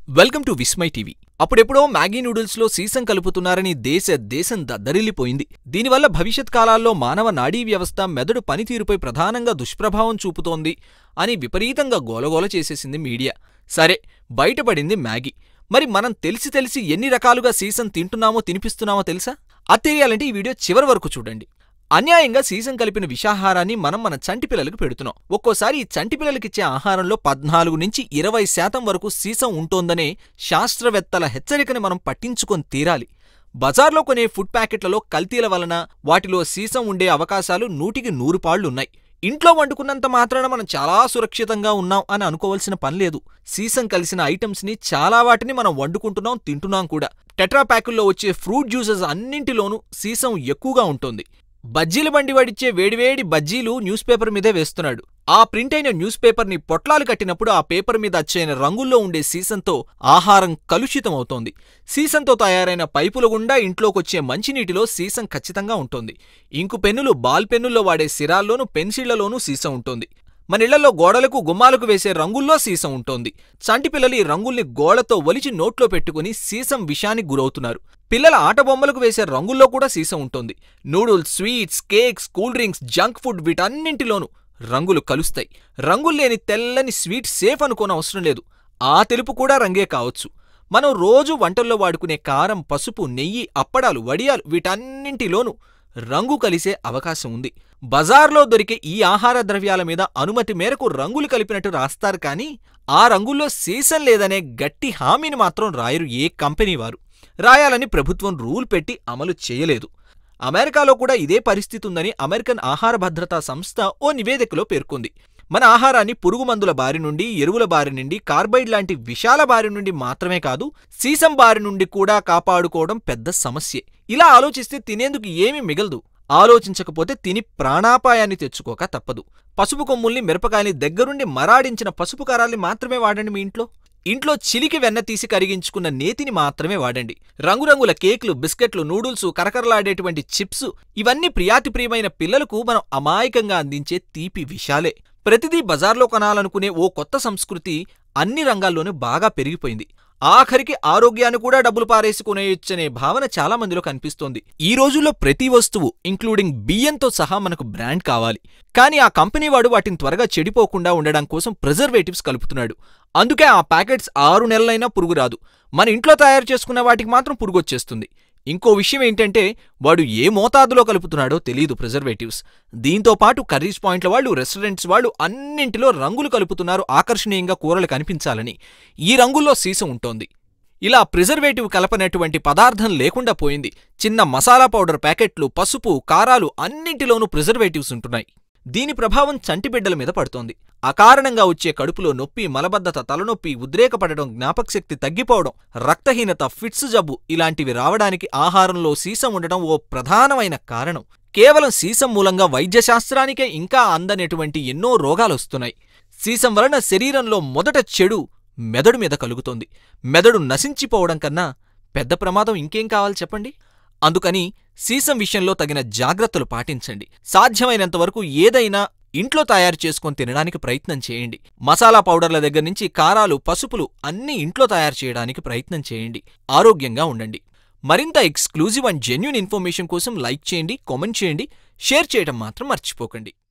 welcome to Vismai TV అప్పుడెప్పుడో Maggi నూడిల్స్లో సీసం కలుపుతున్నారని దేశ దేశం దద్దరిల్లిపోయింది దీనివల్ల భవిష్యత్ కాలాల్లో మానవ నాడీ వ్యవస్థ మెదడు పనితీరుపై ప్రధానంగా దుష్ప్రభావం చూపుతోంది అని విపరీతంగా గోలగోల చేసేసింది మీడియా సరే బయటపడింది మ్యాగీ మరి మనం తెలిసి తెలిసి ఎన్ని రకాలుగా సీసం తింటున్నామో తినిపిస్తున్నామో తెలుసా అది తెలియాలంటే ఈ వీడియో చివరి వరకు చూడండి అన్యాయంగా సీసం కలిపిన విషాహారాన్ని మనం మన చంటి పిల్లలకు పెడుతున్నాం ఒక్కోసారి ఈ చంటి పిల్లలకిచ్చే ఆహారంలో పద్నాలుగు నుంచి ఇరవై శాతం వరకు సీసం ఉంటోందనే శాస్త్రవేత్తల హెచ్చరికని మనం పట్టించుకొని తీరాలి బజార్లో కొనే ఫుడ్ ప్యాకెట్లలో కల్తీల వలన వాటిలో సీసం ఉండే అవకాశాలు నూటికి నూరు పాళ్లున్నాయి ఇంట్లో వండుకున్నంత మాత్రాన మనం చాలా సురక్షితంగా ఉన్నాం అని అనుకోవాల్సిన పని లేదు సీసం కలిసిన ఐటమ్స్ని చాలా వాటిని మనం వండుకుంటున్నాం తింటున్నాం కూడా టెట్రా ప్యాకుల్లో వచ్చే ఫ్రూట్ జ్యూసెస్ అన్నింటిలోనూ సీసం ఎక్కువగా ఉంటుంది బజ్జీల బండి వాడిచ్చే వేడివేడి బజ్జీలు న్యూస్ పేపర్ మీదే వేస్తున్నాడు ఆ ప్రింట్ అయిన న్యూస్ పేపర్ని పొట్లాలు కట్టినప్పుడు ఆ పేపర్ మీద అచ్చైన రంగుల్లో ఉండే సీసంతో ఆహారం కలుషితమవుతోంది సీసంతో తయారైన పైపుల గుండా ఇంట్లోకొచ్చే మంచినీటిలో సీసం ఖచ్చితంగా ఉంటుంది ఇంకు పెన్నులు బాల్ పెన్నుల్లో వాడే సిరాల్లోనూ పెన్సిళ్లలోనూ సీసం ఉంటుంది మన ఇళ్లలో గోడలకు గుమ్మాలకు వేసే రంగుల్లో సీసం ఉంటోంది చంటి పిల్లలు ఈ రంగుల్ని గోడతో ఒలిచి నోట్లో పెట్టుకుని సీసం విషానికి గురవుతున్నారు పిల్లల ఆట బొమ్మలకు వేసే రంగుల్లో కూడా సీసం ఉంటుంది noodles sweets cakes cool drinks junk food వీటన్నింటిలోనూ రంగులు కలుస్తాయి రంగులు లేని తెల్లని స్వీట్ సేఫ్ అనుకోని అవసరం లేదు ఆ తెలుపు కూడా రంగే కావచ్చు మనం రోజు వంటల్లో వాడుకునే కారం పసుపు నెయ్యి అప్పడాలు వడియాలు వీటన్నింటిలోనూ రంగు కలిసే అవకాశం ఉంది బజార్లో దొరికే ఈ ఆహార ద్రవ్యాల మీద అనుమతి మేరకు రంగులు కలిపినట్టు రాస్తారు కానీ ఆ రంగుల్లో సీసం లేదనే గట్టి హామీని మాత్రం రాయరు ఏ కంపెనీ వారు రాయాలని ప్రభుత్వం రూల్ పెట్టి అమలు చేయలేదు అమెరికాలో కూడా ఇదే పరిస్థితి ఉందని అమెరికన్ ఆహార భద్రతా సంస్థ ఓ నివేదికలో పేర్కొంది మన ఆహారాన్ని పురుగుమందుల బారి నుండి ఎరువుల బారి నుండి కార్బైడ్ లాంటి విషాల బారి నుండి మాత్రమే కాదు సీసం బారి నుండి కూడా కాపాడుకోవడం పెద్ద సమస్యే ఇలా ఆలోచిస్తే తినేందుకు ఏమీ మిగలదు ఆలోచించకపోతే తిని ప్రాణాపాయాన్ని తెచ్చుకోక తప్పదు పసుపు కొమ్ముల్ని మిరపకాయని దగ్గరుండి మరాడించిన పసుపు కారాల్ని మాత్రమే వాడండి మీ ఇంట్లో ఇంట్లో చిలికి వెన్న తీసి కరిగించుకున్న నేతిని మాత్రమే వాడండి రంగురంగుల కేక్లు బిస్కెట్లు నూడిల్స్ కరకరలాడేటువంటి చిప్స్ ఇవన్నీ ప్రియాతి ప్రియమైన పిల్లలకు మనం అమాయకంగా అందించే తీపి విషాలే ప్రతిదీ బజార్లో కొనాలనుకునే ఓ కొత్త సంస్కృతి అన్ని రంగాల్లోనూ బాగా పెరిగిపోయింది ఆఖరికి ఆరోగ్యాన్ని కూడా డబ్బులు పారేసుకునేయొచ్చనే భావన చాలా మందిలో కనిపిస్తోంది ఈ రోజుల్లో ప్రతి వస్తువు ఇంక్లూడింగ్ బియ్యంతో సహా మనకు బ్రాండ్ కావాలి కానీ ఆ కంపెనీ వాడు వాటిని త్వరగా చెడిపోకుండా ఉండడం కోసం ప్రిజర్వేటివ్స్ కలుపుతున్నాడు అందుకే ఆ ప్యాకెట్స్ ఆరు నెలలైనా పురుగు రాదు మన ఇంట్లో తయారు చేసుకున్న వాటికి మాత్రం పురుగొచ్చేస్తుంది ఇంకో విషయం ఏంటంటే వాడు ఏ మోతాదులో కలుపుతున్నాడో తెలియదు ప్రిజర్వేటివ్స్ దీంతో పాటు కర్రీస్ పాయింట్ల వాళ్ళు రెస్టారెంట్స్ వాళ్ళు అన్నింటిలో రంగులు కలుపుతున్నారు ఆకర్షణీయంగా కూరలు కనిపించాలని ఈ రంగుల్లో సీసం ఉంటోంది ఇలా ప్రిజర్వేటివ్ కలపనటువంటి పదార్థం లేకుండా పోయింది చిన్న మసాలా పౌడర్ ప్యాకెట్లు పసుపు కారాలు అన్నింటిలోనూ ప్రిజర్వేటివ్స్ ఉంటున్నాయి దీని ప్రభావం చంటి బిడ్డల మీద పడుతోంది అకారణంగా వచ్చే కడుపులో నొప్పి మలబద్ధత తలనొప్పి ఉద్రేకపడడం జ్ఞాపకశక్తి తగ్గిపోవడం రక్తహీనత ఫిట్స్ జబ్బు ఇలాంటివి రావడానికి ఆహారంలో సీసం ఉండడం ఓ ప్రధానమైన కారణం కేవలం సీసం మూలంగా వైద్యశాస్త్రానికే ఇంకా అందనటువంటి ఎన్నో రోగాలొస్తున్నాయి సీసం వలన శరీరంలో మొదట చెడు మెదడు మీద కలుగుతోంది మెదడు నశించిపోవడం కన్నా పెద్ద ప్రమాదం ఇంకేం కావాలి చెప్పండి అందుకని సీసం విషయంలో తగిన జాగ్రత్తలు పాటించండి సాధ్యమైనంత వరకు ఏదైనా ఇంట్లో తయారు చేసుకొని తినడానికి ప్రయత్నం చేయండి మసాలా పౌడర్ల దగ్గర నుంచి కారాలు పసుపులు అన్నీ ఇంట్లో తయారు చేయడానికి ప్రయత్నం చేయండి ఆరోగ్యంగా ఉండండి మరింత ఎక్స్క్లూజివ్ అండ్ జెన్యున్ ఇన్ఫర్మేషన్ కోసం లైక్ చేయండి కామెంట్ చేయండి షేర్ చేయడం మాత్రం మర్చిపోకండి